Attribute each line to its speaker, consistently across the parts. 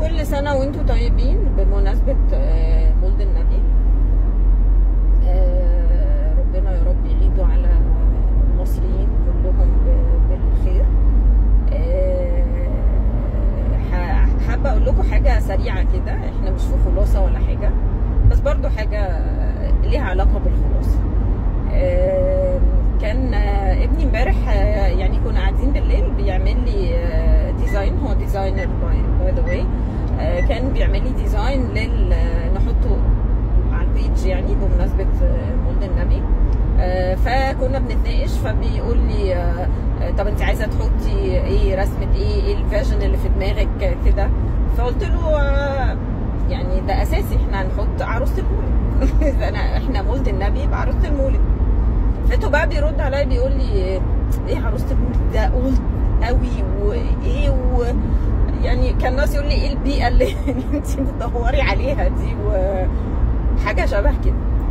Speaker 1: كل سنة وانتم طيبين بمناسبة آه، مولد النبي آه، ربنا يا رب يعيدوا على المصريين كلهم ب- بالخير آه، ح- حابة أقول لكم حاجة سريعة كده احنا مش في خلاصة ولا حاجة بس برضو حاجة ليها علاقة بالخلاصة آه، كان آه، ابني امبارح آه، يعني كنا قاعدين بالليل بيعمل لي آه، ديزاين هو ديزاينر باي ذا واي كان بيعمل لي ديزاين لل آه، نحطه على البيج يعني بمناسبة آه، مولد النبي آه، فكنا بنتناقش فبيقول لي آه، آه، طب انت عايزه تحطي ايه رسمه ايه ايه الفيجن اللي في دماغك آه، كده فقلت له آه، يعني ده اساسي احنا هنحط عروسه المولد انا احنا مولد النبي يبقى عروسه المولد لقيته بقى بيرد عليا بيقول لي ايه عروسه المولد ده اولد قوي وايه و يعني كان ناس يقول لي ايه البيئه اللي انت بتدوري عليها دي وحاجه شبه كده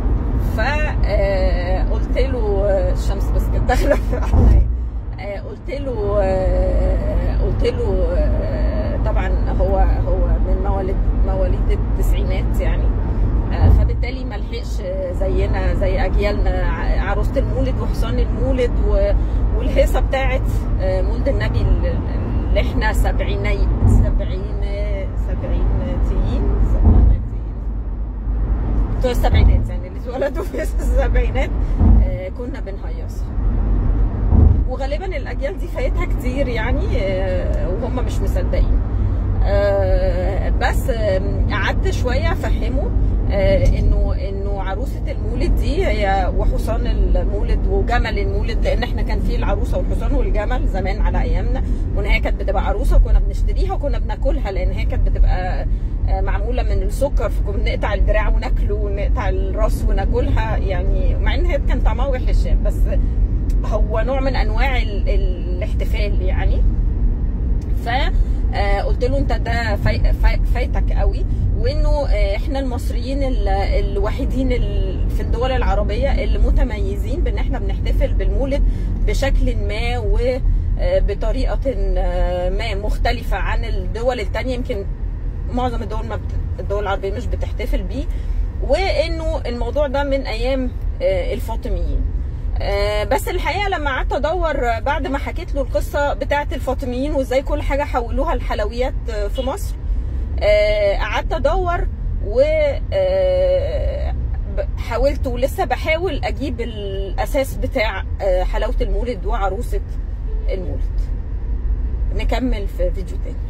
Speaker 1: فقلت له الشمس بس كانت داخله في عينيا آه، قلت له آه، قلت له آه، طبعا هو هو من مواليد مواليد التسعينات يعني آه، فبالتالي ما لحقش زينا زي اجيالنا ع- عروسه المولد وحصان المولد و- والهيصه بتاعت آه، مولد النبي ال- اللي احنا سبعيني سبعين سبعيناتيين سبعيناتيين بتوع السبعينات يعني اللي اتولدوا في السبعينات آه، كنا بنهيصها وغالبا الاجيال دي فايتها كتير يعني آه، وهم مش مصدقين آه، بس آم، قعدت شويه افهمه آه، انه انه عروسه المولد دي هي وحصان المولد وجمل المولد لان احنا كان في العروسه والحصان والجمل زمان على ايامنا وان هي كانت بتبقى عروسه وكنا بنشتريها وكنا بناكلها لان هي كانت بتبقى آه، معموله من السكر فكنا بنقطع الدراع وناكله ونقطع الراس وناكلها يعني مع ان هي كان طعمها وحش يعني، بس هو نوع من انواع ال- الاحتفال يعني ف آه، قلت له انت ده فاي- فاي- فايتك قوي وانه آه، احنا المصريين ال- الوحيدين ال- في الدول العربيه اللي متميزين بان احنا بنحتفل بالمولد بشكل ما وبطريقه ما مختلفه عن الدول التانية يمكن معظم الدول ما بت... الدول العربيه مش بتحتفل بيه وانه الموضوع ده من ايام آه، الفاطميين آه، بس الحقيقه لما قعدت ادور آه، بعد ما حكيت له القصه بتاعه الفاطميين وازاي كل حاجه حولوها لحلويات آه، في مصر آه، قعدت ادور و آه، ب- حاولت ولسه بحاول اجيب الاساس بتاع آه، حلاوه المولد وعروسه المولد نكمل في فيديو تاني